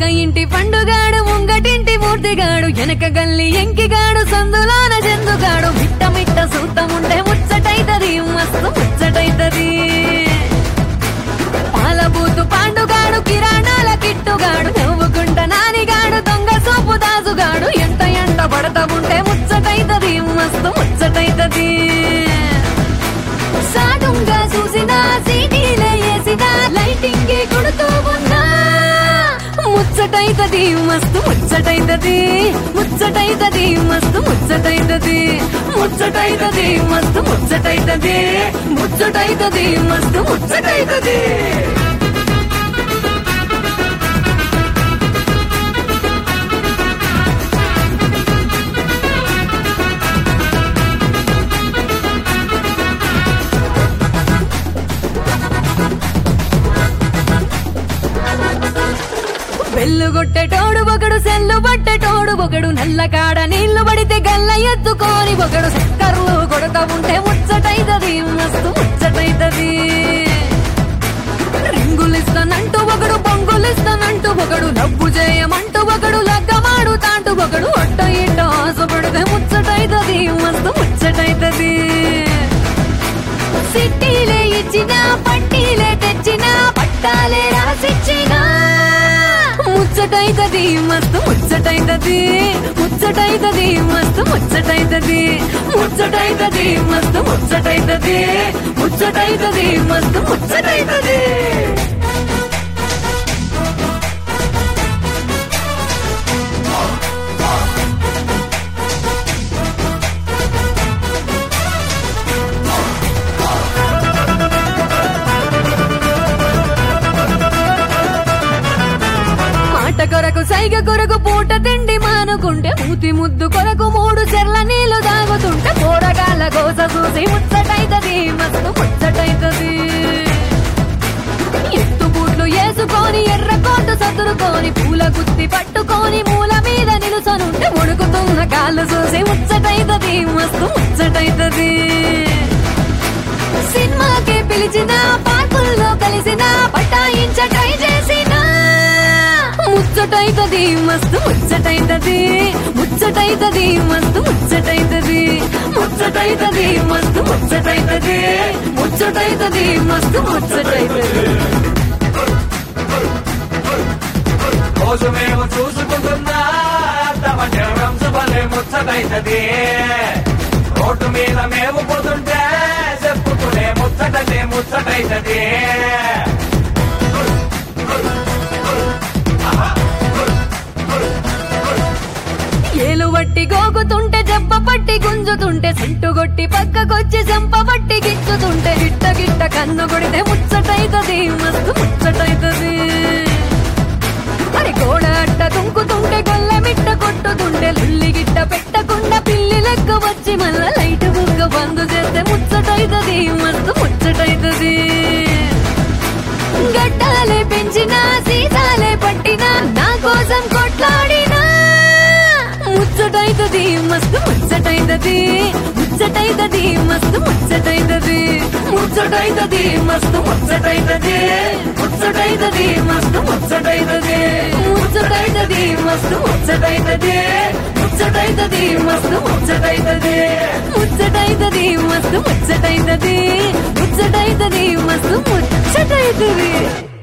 ఇంటి పండుగాడు ముంగటింటి మూర్తిగాడు వెనక గల్లి ఎంకిగాడు సందులోన జందుగాడు మిట్ట మిట్ట సూతముంటే ముచ్చటైతది మస్తు ముచ్చటైతది పాలబూతు పాండుగాడు కిరాణాల కిట్టుగాడు నవ్వుకుంట నానిగాడు దొంగ సోపు దాసుగాడు ఎంత ఎంట పడతా ఉంటే ముచ్చటైతది మస్తు ముచ్చటైతది సాడుంగా చూసినా సీటీలే వేసినా లైటింగ్ కొడుతూ ఉన్నా ముచ్చటైతది మస్తు ముచ్చటైతది ముచ్చటైతది మస్తు ముచ్చటైతది ముచ్చటైతది మస్తు ముచ్చటైతది ముచ్చటైతది మస్తు ముచ్చటైతది వెల్లు కొట్టేటోడు ఒకడు సెల్లు పట్టేటోడు ఒకడు నల్ల కాడ నీళ్లు పడితే గల్ల ఎత్తుకోని ఒకడు చక్కర్లు కొడతా ఉంటే ముచ్చటైతది మస్తు ముచ్చటైతది రింగులిస్తానంటూ ఒకడు పొంగులిస్తానంటూ ఒకడు డబ్బు చేయమంటూ ఒకడు లగ్గమాడుతాంటూ ఒకడు ఒట్ట ఇట్ట ఆశపడితే ముచ్చటైతది మస్తు ముచ్చటైతది సిట్టీలే ఇచ్చినా పట్టీలే తెచ్చినా పట్టాలే రాసిచ్చినా ముచ్చటైతది మస్తు ముచ్చటైతది ముచ్చటైతది మస్తు ముచ్చటైతది ముచ్చటైతది మస్తు ముచ్చటైతది ముచ్చటైతది మస్తు ముచ్చటైతది మాట కొరకు సైగ కొరకు పూట తిండి మానుకుంటే మూతి ముద్దు కొరకు మూడు చెర్ల నీళ్లు తాగుతుంటే పోరగాళ్ళ కోస చూసి ముచ్చటైతది మస్తు ముచ్చటైతది ఎత్తు బూట్లు వేసుకొని ఎర్ర కోటు సతురుకొని పూల గుత్తి పట్టుకొని మూల మీద నిలుసనుంటే ఉడుకుతున్న కాళ్ళు చూసి ముచ్చటైతది మస్తు ముచ్చటైతది సినిమాకి పిలిచిన పార్కుల్లో కలిసిన పటాయించ ట్రై చేసిన ముచ్చటైతది మస్తు ముచ్చటైతది ముచ్చటైతది మస్తు ముచ్చటైతది ముచ్చటైతది మస్తు ముచ్చటైతది ముచ్చటైతది మస్తు ముచ్చటైతది రోజు మేము చూసుకుంటున్నా తమ జనం భలే ముచ్చటైతది రోడ్డు మీద మేము పోతుంటే చెప్పుకునే ముచ్చటనే ముచ్చటైతది ఏలు వట్టి గోగుతుంటే జబ్బ పట్టి గుంజుతుంటే సంటు కొట్టి పక్కకొచ్చి చెంప పట్టి గిచ్చుతుంటే గిట్ట గిట్ట కన్ను కొడితే ముచ్చటైతది మస్తు ముచ్చటైతది మరి గోడ అట్ట తుంకుతుంటే గొల్ల మిట్ట కొట్టుతుంటే లుల్లి గిట్ట పెట్టకుండా పిల్లి లెక్క వచ్చి మళ్ళా లైట్ బుగ్గ బంద్ చేస్తే ముచ్చటైతది మస్తు ముచ్చటైతది గడ్డాలే పెంచినా సీసాలే పట్టినా నా కోసం కొట్లాడినా ముచ్చటైతది మస్తు ముచ్చటైతది ముచ్చటైతది మస్తు ముచ్చటైతది ముచ్చటైతది మస్తు ముచ్చటైతది ముచ్చటైతది మస్తు ముచ్చటైతది ముచ్చటైతది మస్తు ముచ్చటైతది ముచ్చటైతది మస్తు ముచ్చటైతది ముచ్చటైతది మస్తు ముచ్చటైతది ముచ్చటైతది మస్తు ముచ్చటైతది